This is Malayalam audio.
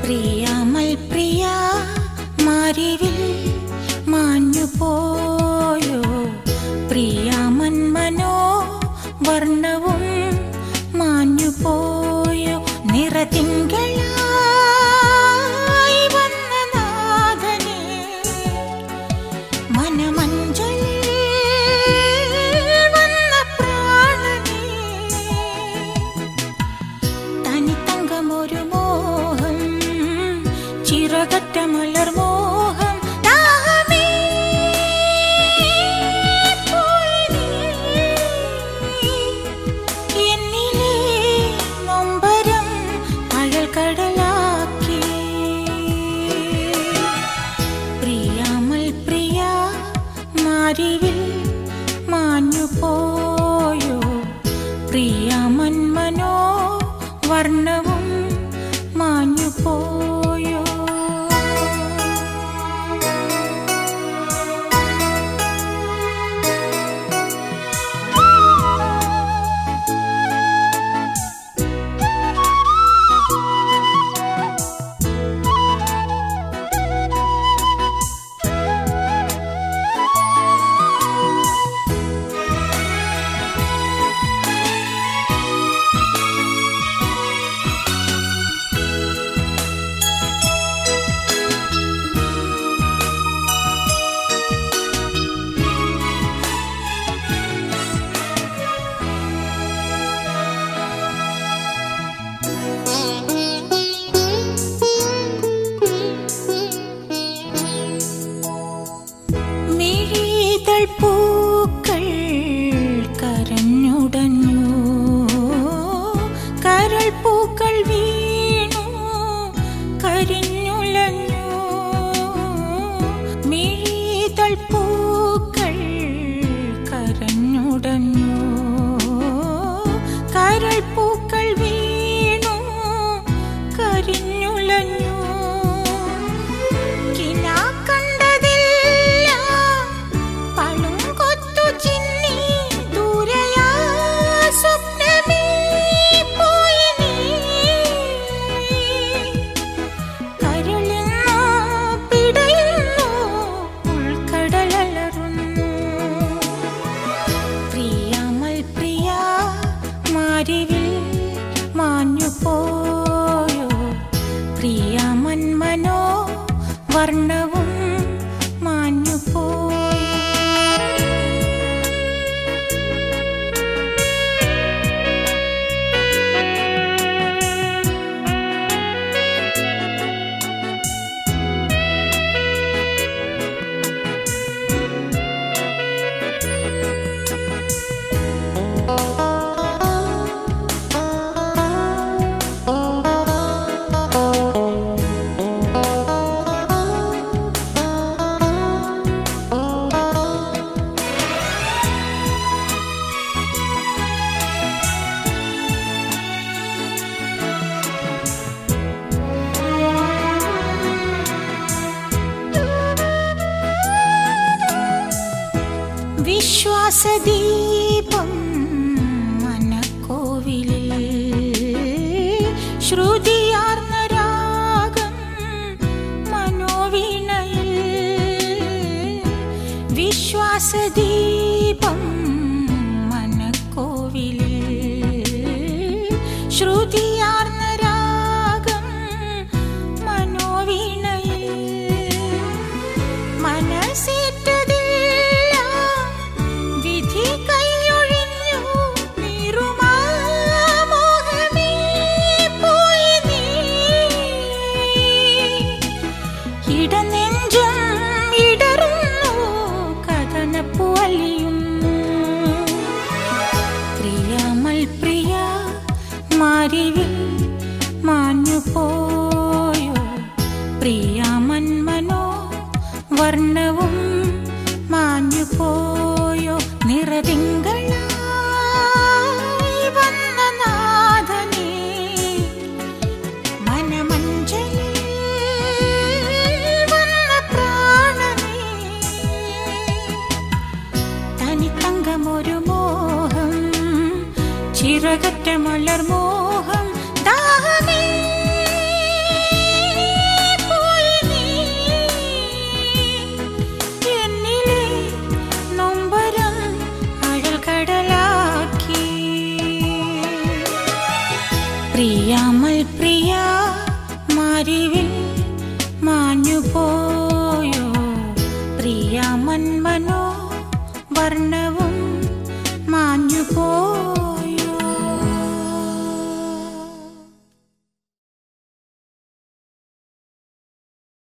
പ്രിയാമൽ പ്രിയ മാരിവിൽ മാഞ്ഞു പോയോ പ്രിയാമൻ മനോ വർണ്ണവും മാഞ്ഞു പോയോ നിറതിങ്കളായി വന്ന നാഥനെ മനമഞ്ചലിൽ വന്ന പ്രാണനേ തനിത്തങ്കമൊരു മോഹം ചിറകറ്റ മലർ മോഹം ദാഹമേ പോയി നീ. എന്നിലെ നൊമ്പരം അഴൽക്കടലാക്കി പ്രിയാമൽ പ്രിയ മാരിവിൽ മാഞ്ഞു പോയോ പ്രിയാമൻ മനോ വർണ്ണവും മാഞ്ഞു പോയോ മിഴിതൾ പൂക്കൾ കരഞ്ഞുടഞ്ഞു കരൾ പൂക്കൾ വീണു കരിഞ്ഞുലഞ്ഞു മിഴിതൾ പൂക്കൾ കരഞ്ഞുടഞ്ഞു കരൾ പൂക്കൾ വീണു കരിഞ്ഞുലഞ്ഞു കിനാ കണ്ടതെല്ലാം പളും കൊത്തു ചിന്നി ദൂരയാ സ്വപ്നമേ പോയി നീ. കരളിന്നു പിടയുന്നു ഉൾക്കടലലറുന്നു പ്രിയാമൽ പ്രിയ മാരിവിൽ മാഞ്ഞു പോയോ പ്രിയാമൻ മനോ വർണ്ണവും മാഞ്ഞു പോയോ വിശ്വാസദീപം മനക്കോവിലിൽ ശ്രുതിയാർന്ന രാഗം മനോവീണയിൽ വിശ്വാസദീപം മനക്കോവിലിൽ ശ്രുതിയാർന്ന രാഗം മനോവീണയിൽ മനസ്സേറ്റതില്ല വിധി കൈയൊഴിഞ്ഞു നീറുമാ മോഹമേ പോയി നീ ഇടനെഞ്ചും ഇടറുന്നു കഥനപ്പു അലിയുന്നു പ്രിയാമൽ പ്രിയ മാരിവിൽ മാഞ്ഞു പോയോ പ്രിയാമൻ മനോ വർണ്ണവും മാഞ്ഞു പോയോ നിറതിങ്കളായി വന്ന നാഥനേ മനമഞ്ചലിൽ വന്ന പ്രാണനേ തനിത്തങ്കമൊരു മോഹം ചിറകറ്റ മലർ മോഹം ദാഹമേ മാരിവിൽ മാഞ്ഞുപോയോ പ്രിയമന്മനോ വർണ്ണവും മാഞ്ഞുപോയോ